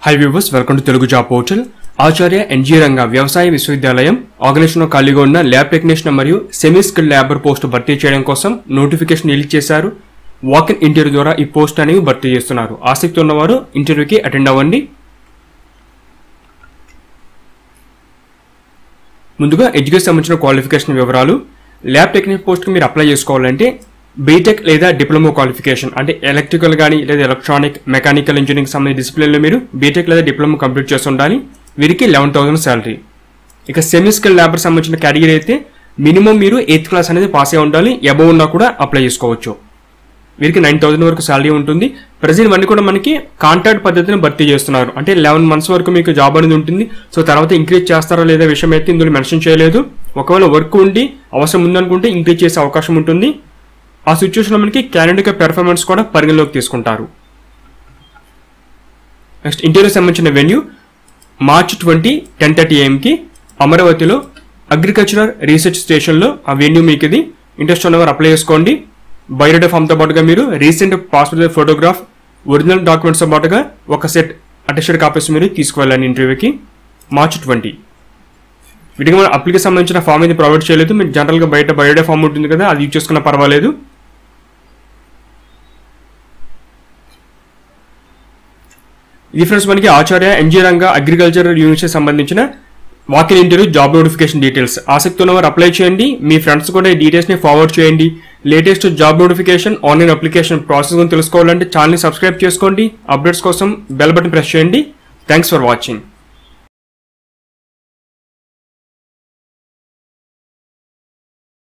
high viewers welcome to Telugu job portal Acharya NG Ranga వ్యవసాయ విశ్వవిద్యాలయం ఆర్గనైజేషన్లో ఖాళీగా ఉన్న ల్యాబ్ టెక్నీషియన్ మరియు సెమీ స్కిల్ ల్యాబర్ పోస్ట్ భర్తీ చేయడం కోసం నోటిఫికేషన్ రిలీజ్ చేశారు వాక్ ఇన్ ఇంటర్వ్యూ ద్వారా ఈ పోస్ట్ అనేవి భర్తీ చేస్తున్నారు ఆసక్తి ఉన్నవారు ఇంటర్వ్యూకి అటెండ్ అవ్వండి ముందుగా ఎడ్యుకేషన్ సంబంధించిన క్వాలిఫికేషన్ వివరాలు ల్యాబ్ టెక్నిక్ పోస్ట్కి మీరు అప్లై చేసుకోవాలంటే బీటెక్ లేదా డిప్లొమా క్వాలిఫికేషన్ అంటే ఎలక్ట్రికల్ కానీ లేదా ఎలక్ట్రానిక్ మెకానికల్ ఇంజనీరింగ్ సంబంధించిన డిసిప్లిన్లో మీరు బీటెక్ లేదా డిప్లొమా కంప్లీట్ చేసి ఉండాలి వీరికి లెవెన్ థౌసండ్ శాలరీ ఇక సెమీ స్కిల్ ల్యాబర్ సంబంధించిన కేటగిరీ అయితే మినిమం మీరు ఎయిత్ క్లాస్ అనేది పాస్ అయి ఉండాలి అబవ్ ఉన్నా కూడా అప్లై చేసుకోవచ్చు వీరికి నైన్ థౌసండ్ వరకు శాలరీ ఉంటుంది ప్రజెంట్ ఇవన్నీ కూడా మనకి కాంట్రాక్ట్ పద్ధతిని భర్తీ చేస్తున్నారు అంటే లెవెన్ మంత్స్ వరకు మీకు జాబ్ అనేది ఉంటుంది సో తర్వాత ఇంక్రీజ్ చేస్తారా లేదా విషయం అయితే ఇందులో మెన్షన్ చేయలేదు ఒకవేళ వర్క్ ఉండి అవసరం ఉందనుకుంటే ఇంక్రీజ్ చేసే అవకాశం ఉంటుంది ఆ సిచ్యువేషన్లో మనకి క్యాండిడేట్ పెర్ఫార్మెన్స్ కూడా పరిగణలోకి తీసుకుంటారు నెక్స్ట్ ఇంటర్వ్యూ సంబంధించిన venue March twenty ten thirty ఏఎంకి అమరావతిలో అగ్రికల్చరల్ రీసెర్చ్ స్టేషన్లో ఆ వెన్యూ మీకు ఇది ఇంట్రెస్ట్ ఉన్నవారు అప్లై చేసుకోండి బయోడేటా ఫామ్తో పాటుగా మీరు recent passport size photograph original డాక్యుమెంట్స్తో పాటుగా ఒక సెట్ అటెస్టెడ్ కాపీస్ మీరు తీసుకువెళ్ళండి ఇంటర్వ్యూకి మార్చ్ ట్వంటీ వీటికి మనం అప్లికేషన్ సంబంధించిన ఫామ్ అయితే ప్రొవైడ్ చేయలేదు మీరు జనరల్గా బయట బయోడే ఫామ్ ఉంటుంది కదా అది యూజ్ చేసుకున్నా పర్వాలేదు ఇది ఫ్రెండ్స్ మనకి Acharya NG Ranga agriculture university సంబంధించిన walk in interview job notification details ఆసక్తి ఉన్నవారు అప్లై చేయండి మీ ఫ్రెండ్స్ కూడా ఈ డీటెయిల్స్ని ఫార్వర్డ్ చేయండి latest job notification online application process గురించి తెలుసుకోవాలంటే ఛానల్ని సబ్స్క్రైబ్ చేసుకోండి అప్డేట్స్ కోసం బెల్ బటన్ ప్రెస్ చేయండి థ్యాంక్స్ ఫర్ వాచింగ్